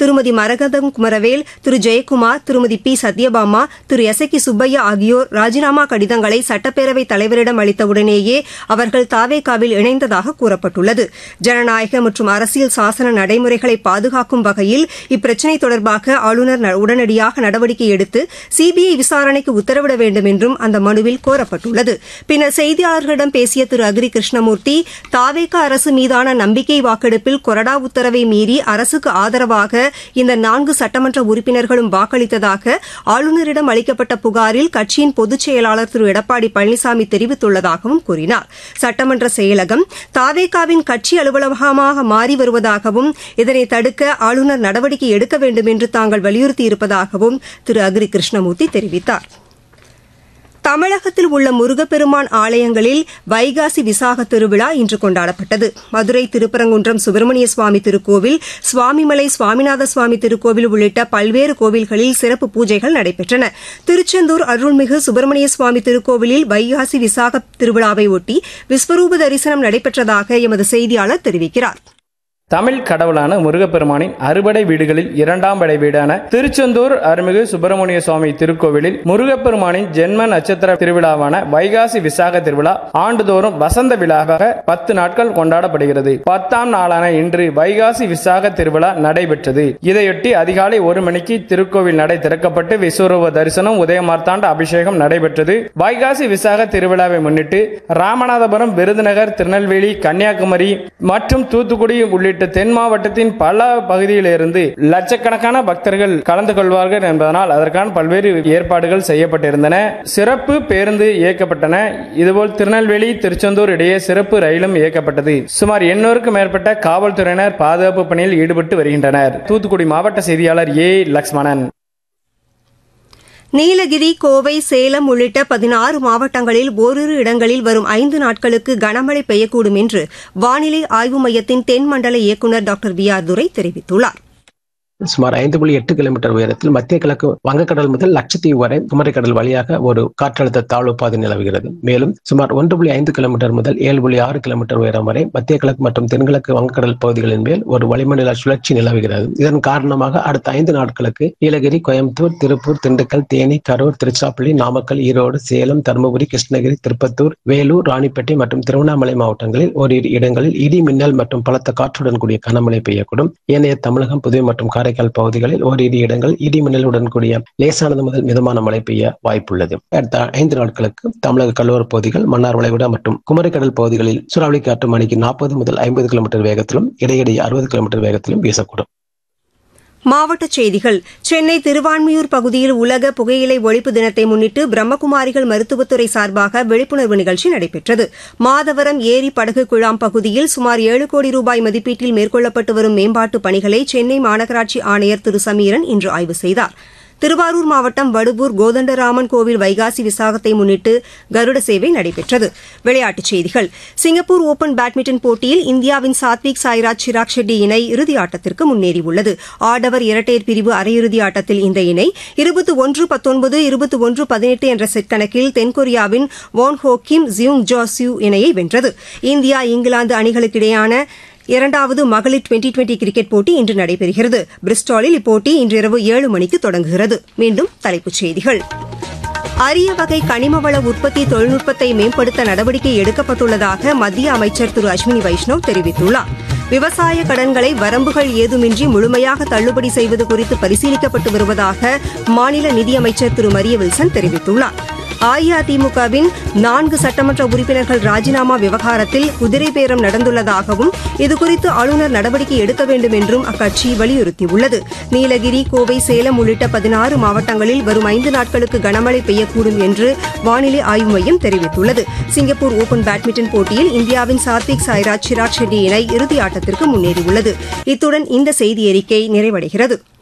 திருமதி மரகதம் குமரவேல் திரு ஜெயக்குமார் திருமதி பி சத்யபாமா திரு எசக்கி சுப்பையா ஆகியோர் ராஜினாமா கடிதங்களை சட்டப்பேரவைத் தலைவரிடம் அளித்தவுடனேயே அவர்கள் தாவேகாவில் இணைந்ததாக கூறப்பட்டுள்ளது ஜனநாயக மற்றும் அரசியல் சாசன நடைமுறைகளை பாதுகாக்கும் வகையில் இப்பிரச்சினை தொடர்பாக ஆளுநர் உடனடியாக நடவடிக்கை எடுத்து சிபிஐ விசாரணைக்கு உத்தரவிட வேண்டும் என்றும் அந்த மனுவில் கோரப்பட்டுள்ளது பின்னர் செய்தியாளர்களிடம் பேசிய திரு அக்ரி கிருஷ்ணமூர்த்தி தாவேக அரசு மீதான நம்பிக்கை வாக்கெடுப்பில் கொறடா உத்தரவை மீறி அரசுக்கு ஆதரவாக இந்த நான்கு சட்டமன்ற உறுப்பினர்களும் வாக்களித்ததாக ஆளுநரிடம் அளிக்கப்பட்ட புகாரில் கட்சியின் பொதுச் செயலாளர் திரு எடப்பாடி பழனிசாமி தெரிவித்துள்ளதாகவும் கூறினார் சட்டமன்ற செயலகம் தாவேகாவின் கட்சி அலுவலகமாக மாறி வருவதாகவும் இதனை தடுக்க ஆளுநர் நடவடிக்கை எடுக்க வேண்டும் என்று தாங்கள் வலியுறுத்தியிருப்பதாகவும் திரு அக்ரி கிருஷ்ணமூர்த்தி தெரிவித்தாா் தமிழகத்தில் உள்ள முருகப்பெருமான் ஆலயங்களில் வைகாசி விசாக திருவிழா இன்று கொண்டாடப்பட்டது மதுரை திருப்பரங்குன்றம் சுப்பிரமணிய சுவாமி திருக்கோவில் சுவாமிமலை சுவாமிநாத சுவாமி திருக்கோவில் உள்ளிட்ட பல்வேறு கோவில்களில் சிறப்பு பூஜைகள் நடைபெற்றன திருச்செந்தூர் அருள்மிகு சுப்பிரமணிய சுவாமி திருக்கோவிலில் வைகாசி விசாக திருவிழாவை ஒட்டி விஸ்வரூப தரிசனம் நடைபெற்றதாக எமது செய்தியாளர் தெரிவிக்கிறார் தமிழ் கடவுளான முருகப்பெருமானின் அறுபடை வீடுகளில் இரண்டாம் படை வீடான திருச்செந்தூர் அருள்மிகு சுப்பிரமணிய சுவாமி திருக்கோவிலில் முருகப்பெருமானின் ஜென்ம நட்சத்திர திருவிழாவான வைகாசி விசாக திருவிழா ஆண்டுதோறும் வசந்த விழாவாக பத்து நாட்கள் கொண்டாடப்படுகிறது பத்தாம் நாளான இன்று வைகாசி விசாக திருவிழா நடைபெற்றது இதையொட்டி அதிகாலை ஒரு மணிக்கு திருக்கோவில் நடை திறக்கப்பட்டு விஸ்வரூப தரிசனம் உதயமார்த்தாண்ட அபிஷேகம் நடைபெற்றது வைகாசி விசாக திருவிழாவை முன்னிட்டு ராமநாதபுரம் விருதுநகர் திருநெல்வேலி கன்னியாகுமரி மற்றும் தூத்துக்குடி உள்ளிட்ட உள்ளிட்ட தென் மாவட்டத்தின் பல பகுதியிலிருந்து லட்சக்கணக்கான பக்தர்கள் கலந்து கொள்வார்கள் என்பதனால் அதற்கான பல்வேறு ஏற்பாடுகள் செய்யப்பட்டிருந்தன சிறப்பு பேருந்து இயக்கப்பட்டன இதுபோல் திருநெல்வேலி திருச்செந்தூர் இடையே சிறப்பு ரயிலும் இயக்கப்பட்டது சுமார் எண்ணூறுக்கும் மேற்பட்ட காவல்துறையினர் பாதுகாப்பு பணியில் ஈடுபட்டு வருகின்றனர் தூத்துக்குடி மாவட்ட செய்தியாளர் ஏ லக்ஷ்மணன் நீலகிரி கோவை சேலம் உள்ளிட்ட பதினாறு மாவட்டங்களில் ஓரிரு இடங்களில் வரும் ஐந்து நாட்களுக்கு கனமழை பெய்யக்கூடும் என்று வானிலை ஆய்வு மையத்தின் தென்மண்டல இயக்குநர் டாக்டர் வி ஆர் துரை தெரிவித்துள்ளார் சுமார் ஐந்து புள்ளி எட்டு கிலோமீட்டர் உயரத்தில் மத்திய கிழக்கு வங்கக்கடல் முதல் லட்சத்தீவு வரை குமரிக்கடல் வழியாக ஒரு காற்றழுத்த தாழ்வு பாதை நிலவுகிறது மேலும் சுமார் ஒன்று புள்ளி ஐந்து கிலோமீட்டர் முதல் ஏழு புள்ளி ஆறு கிலோமீட்டர் உயரம் வரை மத்திய கிழக்கு மற்றும் தென்கிழக்கு வங்கக்கடல் பகுதிகளின் மேல் ஒரு வளிமண்டல சுழற்சி நிலவுகிறது இதன் காரணமாக அடுத்த ஐந்து நாட்களுக்கு நீலகிரி கோயம்புத்தூர் திருப்பூர் திண்டுக்கல் தேனி கரூர் திருச்சிராப்பள்ளி நாமக்கல் ஈரோடு சேலம் தருமபுரி கிருஷ்ணகிரி திருப்பத்தூர் வேலூர் ராணிப்பேட்டை மற்றும் திருவண்ணாமலை மாவட்டங்களில் ஓரிரு இடங்களில் இடி மின்னல் மற்றும் பலத்த காற்றுடன் கூடிய கனமழை பெய்யக்கூடும் ஏனைய தமிழகம் புதுவை மற்றும் காரை காரைக்கால் பகுதிகளில் ஓரிரு இடங்கள் இடி மின்னலுடன் கூடிய லேசானது முதல் மிதமான மழை பெய்ய வாய்ப்புள்ளது அடுத்த ஐந்து நாட்களுக்கு தமிழக கடலோர பகுதிகள் மன்னார் வளைகுடா மற்றும் குமரிக்கடல் பகுதிகளில் சூறாவளி காற்று மணிக்கு நாற்பது முதல் ஐம்பது கிலோமீட்டர் வேகத்திலும் இடையிடையே அறுபது கிலோமீட்டர் வேகத்திலும் வீசக்கூடும் மாவட்டச் செய்திகள் சென்னை திருவான்மியூர் பகுதியில் உலக புகையிலை ஒழிப்பு தினத்தை முன்னிட்டு பிரம்மகுமாரிகள் மருத்துவத்துறை சார்பாக விழிப்புணர்வு நிகழ்ச்சி நடைபெற்றது மாதவரம் ஏரி படகு குழாம் பகுதியில் சுமார் ஏழு கோடி ரூபாய் மதிப்பீட்டில் மேற்கொள்ளப்பட்டு வரும் மேம்பாட்டுப் பணிகளை சென்னை மாநகராட்சி ஆணையர் திரு சமீரன் இன்று ஆய்வு செய்தார் திருவாரூர் மாவட்டம் வடுவூர் கோதண்டராமன் கோவில் வைகாசி விசாகத்தை முன்னிட்டு கருட சேவை நடைபெற்றது விளையாட்டுச் செய்திகள் சிங்கப்பூர் ஓபன் பேட்மிண்டன் போட்டியில் இந்தியாவின் சாத்விக் சாய்ராஜ் சிராக் ஷெட்டி இணை இறுதி ஆட்டத்திற்கு முன்னேறியுள்ளது ஆடவர் இரட்டையர் பிரிவு அரையிறுதி ஆட்டத்தில் இந்த இணை இருபத்தி ஒன்று பத்தொன்பது இருபத்தி ஒன்று பதினெட்டு என்ற செட் கணக்கில் தென்கொரியாவின் வான் ஹோ கிம் ஜியூங் ஜோ சியூ இணையை வென்றது இந்தியா இங்கிலாந்து அணிகளுக்கிடையான இரண்டாவது மகளிர் டுவெண்டி டுவெண்டி கிரிக்கெட் போட்டி இன்று நடைபெறுகிறது பிரிஸ்டாலில் இப்போட்டி இன்றிரவு ஏழு மணிக்கு தொடங்குகிறது மீண்டும் தலைப்புச் செய்திகள் அரிய வகை கனிமவள உற்பத்தி தொழில்நுட்பத்தை மேம்படுத்த நடவடிக்கை எடுக்கப்பட்டுள்ளதாக மத்திய அமைச்சர் திரு அஸ்வினி வைஷ்ணவ் தெரிவித்துள்ளார் விவசாய கடன்களை வரம்புகள் ஏதுமின்றி முழுமையாக தள்ளுபடி செய்வது குறித்து பரிசீலிக்கப்பட்டு வருவதாக மாநில நிதியமைச்சர் திரு மரிய வில்சன் தெரிவித்துள்ளார் அஇஅதிமுகவின் நான்கு சட்டமன்ற உறுப்பினர்கள் ராஜினாமா விவகாரத்தில் குதிரை பேரம் நடந்துள்ளதாகவும் இதுகுறித்து ஆளுநர் நடவடிக்கை எடுக்க வேண்டும் என்றும் அக்கட்சி வலியுறுத்தியுள்ளது நீலகிரி கோவை சேலம் உள்ளிட்ட பதினாறு மாவட்டங்களில் வரும் ஐந்து நாட்களுக்கு கனமழை பெய்யக்கூடும் என்று வானிலை ஆய்வு மையம் தெரிவித்துள்ளது சிங்கப்பூர் ஓபன் பேட்மிண்டன் போட்டியில் இந்தியாவின் சாத்விக் சாய்ராஜ் சிராக் ஷெட்டி இணை இறுதி ஆட்டத்திற்கு முன்னேறியுள்ளது இத்துடன் இந்த செய்தி அறிக்கை நிறைவடைகிறது